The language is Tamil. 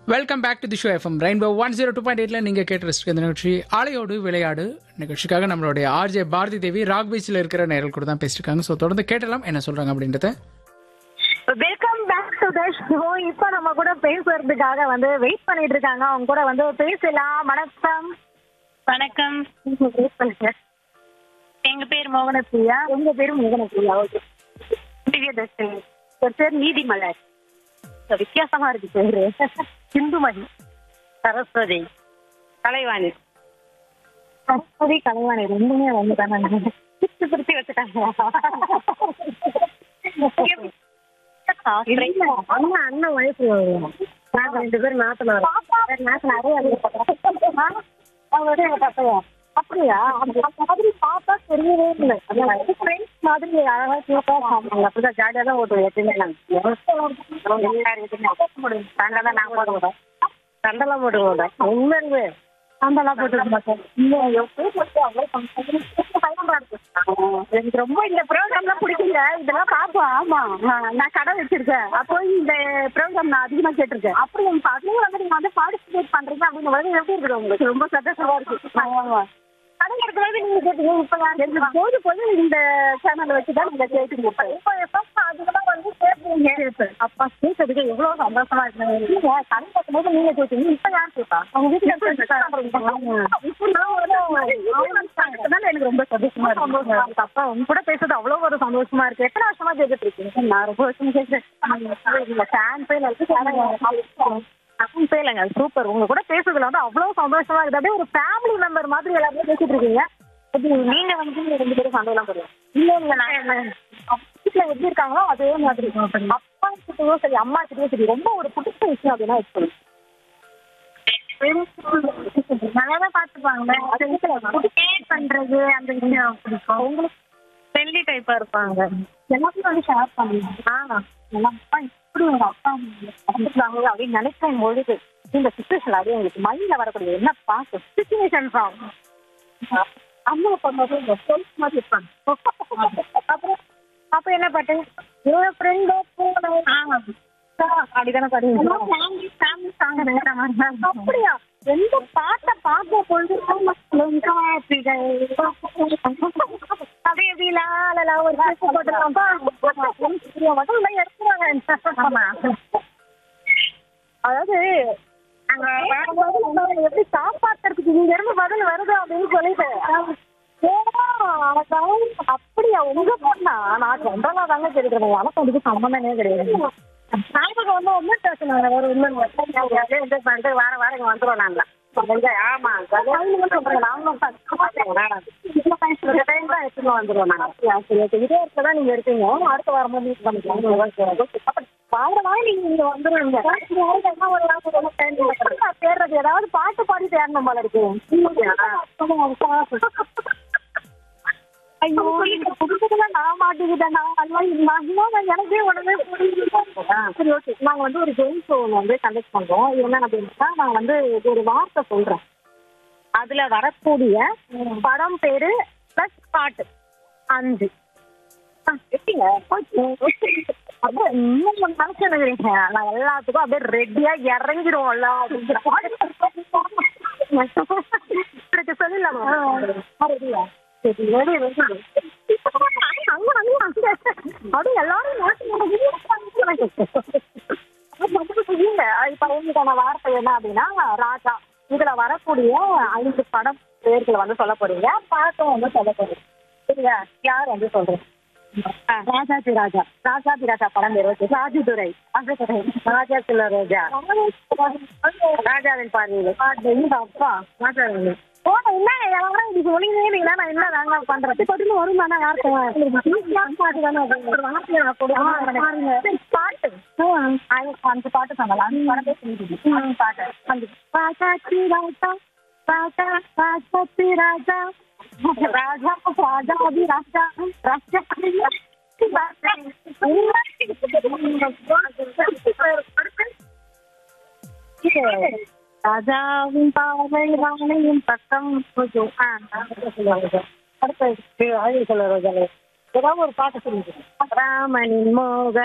Welcome back to the show FM rainbow one zero two point எயிட்ல நீங்க கேட்டு ரசிக்க இந்த நிகழ்ச்சி ஆலையோடு விளையாடு நிகழ்ச்சிக்காக நம்மளுடைய ஆர்ஜே பாரதி தேவி ராக் பீச்சில் இருக்கிற நேரில் கூட தான் பேசிருக்காங்க ஸோ தொடர்ந்து கேட்டலாம் என்ன சொல்றாங்க அப்படின்றத welcome back to the show இப்போ நம்ம கூட பேசுறதுக்காக வந்து வெயிட் பண்ணிட்டு இருக்காங்க அவங்க கூட வந்து பேசலாம் வணக்கம் வணக்கம் வெயிட் பண்ணுங்க எங்க பேர் மோகன பிரியா உங்க பேரு மோகனப்பிரியா ஓகே திவ்யதர்ஷினி ஒரு பேர் நீதிமலர் So, வித்தியாசமா இருக்கு பேரு சிந்துமதி சரஸ்வதி கலைவாணி சரஸ்வதி கலைவாணி ரெண்டுமே வந்து தானே பிரிச்சு பிரிச்சு வச்சுட்டாங்க இல்ல, அண்ணா அண்ணன் வயசு நாங்க ரெண்டு பேரும் நாத்தனார் நாத்தனாரே அவரோட எங்க பசங்க அப்படியா அந்த மாதிரி பார்த்தா தெரியவே இல்லை அது ஃப்ரெண்ட்ஸ் மாதிரி அழகா சூப்பரா சாப்பிடுவாங்க அப்படிதான் ஜாலியா தான் ஓட்டுவோம் எப்பயுமே நாங்க எல்லாரும் சண்டெல்லாம் நான் போட மாட்டோம் சண்டெல்லாம் போட்டு மாட்டோம் உண்மையுமே சண்டெல்லாம் போட்டு மாட்டோம் எனக்கு ரொம்ப இந்த ப்ரோக்ராம்லாம் பிடிக்குங்க இதெல்லாம் பார்ப்போம் ஆமா நான் நான் கடை வச்சிருக்கேன் அப்போ இந்த ப்ரோக்ராம் நான் அதிகமா கேட்டிருக்கேன் அப்படி உங்க அதுலயும் வந்து நீங்க வந்து பார்ட்டிசிபேட் பண்றீங்க அப்படின்னு போது எப்படி இருக்குது உங்களுக்கு ரொம்ப சந்தோஷமா இருக்கு ஆமா கடை இருக்கிறது நீங்க கேட்டீங்க இப்ப நான் எனக்கு போது போது இந்த சேனல் வச்சு தான் நீங்க கேட்டீங்க இப்போ எப்போ அதிகமா வந்து கேட்பீங்க அப்பா கேட்டதுக்கு எவ்வளவு சந்தோஷமா இருக்கு நீங்க கடை பார்க்கும்போது நீங்க கேட்டீங்க இப்ப யார் கேட்பா அவங்க வீட்டுல இப்போ நான் வந்து எனக்கு ரொம்ப சந்தோஷமா இருக்கு அப்பா உங்க கூட பேசுறது அவ்வளவு ஒரு சந்தோஷமா இருக்கு எத்தனை வருஷமா கேட்டுட்டு இருக்கீங்க நான் ரொம்ப வருஷம் கேட்கிறேன் ஃபேன் பேல இருக்கு ஃபேன் பேலங்க சூப்பர் உங்க கூட பேசுறதுல வந்து அவ்வளவு சந்தோஷமா இருக்கு அப்படியே ஒரு ஃபேமிலி மெம்பர் மாதிரி எல்லாருமே பேசிட்டு இருக்கீங்க எப்படி நீங்க வந்து ரெண்டு பேரும் சண்டையெல்லாம் போடுவோம் இல்ல இல்ல நான் வீட்டுல எப்படி இருக்காங்களோ அதே மாதிரி அப்பா கிட்டயும் சரி அம்மா கிட்டயும் சரி ரொம்ப ஒரு பிடிச்ச விஷயம் அப்படின்னா வச்சுக்கணும் நல்லாதான் பாத்துப்பாங்க கேர் பண்றது அந்த விஷயம் பிடிக்கும் உங்களுக்கு ஃப்ரெண்ட்லி டைப்பா இருப்பாங்க எல்லாத்தையும் வந்து ஷேர் பண்ணுங்க ஆ எல்லாம் அப்பா இப்படி உங்க அப்பா பார்த்துக்கிறாங்க அப்படின்னு நினைக்கும் பொழுது இந்த சுச்சுவேஷன் அப்படியே உங்களுக்கு மைண்ட்ல வரக்கூடிய என்ன பார்த்து சுச்சுவேஷன் அம்மா பண்ணும்போது இந்த செல்ஃப் மாதிரி இருப்பாங்க அப்புறம் அப்ப என்ன பாட்டு என் ஃப்ரெண்டோ அப்படிதானே பாடுவீங்க அப்படியா எந்த பாட்டை பார்க்க பொழுது அப்படியே எப்படி லா லா, லா ஒரு பாட்டு போட்டுருக்காங்க மட்டும் இல்லை எடுத்துருவாங்க அதாவது அங்க வரும்போது நம்ம எப்படி காப்பாத்துறதுக்கு இங்க இருந்து பதில் வருது அப்படின்னு சொல்லிட்டு ஏன்னா, அவன் அப்படியா உங்க பொண்ணா நான் ஜென்ரலா தாங்க கேட்கிறேன் எனக்கு அதுக்கு சம்பந்தமே கிடையாது நாளைக்கு வந்து ஒன்றும் பேசுனாங்க ஒரு இன்னும் என்ஜாய் பண்ணிட்டு வார வாரம் இங்க வந்துருவோம் நாங்க ஆமா வந்துருவோம் நாங்க சரி ஓகே இதே இடத்துல தான் நீங்க இருக்கீங்க அடுத்த வாரம் மீட் பண்ணிக்கலாம் வார வாரம் நீங்க இங்க வந்துருவீங்க என்ன ஒரு வாரம் தேடுறது ஏதாவது பாட்டு பாடி தேடணும் போல இருக்கு ஐயோ இந்த புதுசுல நான் மாட்டிக்கிட்டேன் நான் எனக்கே உடனே புரியுது சரி ஓகே நாங்க வந்து ஒரு கேம் ஷோ வந்து கண்டக்ட் பண்றோம் இது என்ன அப்படின்னா நான் வந்து ஒரு வார்த்தை சொல்றேன் அதுல வரக்கூடிய படம் பேரு பிளஸ் பாட்டு அஞ்சு ஆ, எப்படிங்க அப்படியே இன்னும் கொஞ்சம் நினைச்சு நினைக்கிறீங்க நான் எல்லாத்துக்கும் அப்படியே ரெடியா இறங்கிடுவோம்ல அப்படிங்கிற இதுக்கு சொல்லலாமா ரெடியா சரி ரெடி ரெடி அங்க அங்க அங்க அப்படியே எல்லாரும் இல்ல இப்ப உங்களுக்கான வார்த்தை என்ன அப்படின்னா ராஜா இதுல வரக்கூடிய ஐந்து படம் பேர்களை வந்து சொல்ல போறீங்க பாட்டும் வந்து சொல்ல போறீங்க சரியா யார் வந்து சொல்றேன் ராஜாதி ராஜா ராஜாதி ராஜா படம் பேர் வச்சு ராஜதுரை ராஜதுரை ராஜா சில ரோஜா ராஜாவின் பார்வையில் இந்த அப்பா ராஜாவின் ஓ என்ன யாரும் இது சொல்லினே இல்லைங்களா நான் என்ன நாங்க பண்றது பட்டுன்னு வரும் தானே வார்த்தை பாட்டு தானே ஒரு வார்த்தை நான் கொடுக்குறேன். சரி, பாட்டு அது அஞ்சு பாட்டு சொன்னலாம் அஞ்சு படம் பேர் சொல்லிட்டு அஞ்சு பாட்டு அஞ்சு ராஜாச்சி ராஜா ராஜா ராஜாச்சி ராஜா ராஜா ராஜா அபி ராஜா ராஜா ராஜாவின் பாவை வாழையின் பக்கம் கொஞ்சம் ஆ அடுத்த சொல்ல ரோஜாலே ஏதாவது ஒரு பாட்டு சொல்லுங்க ராமனின் மோக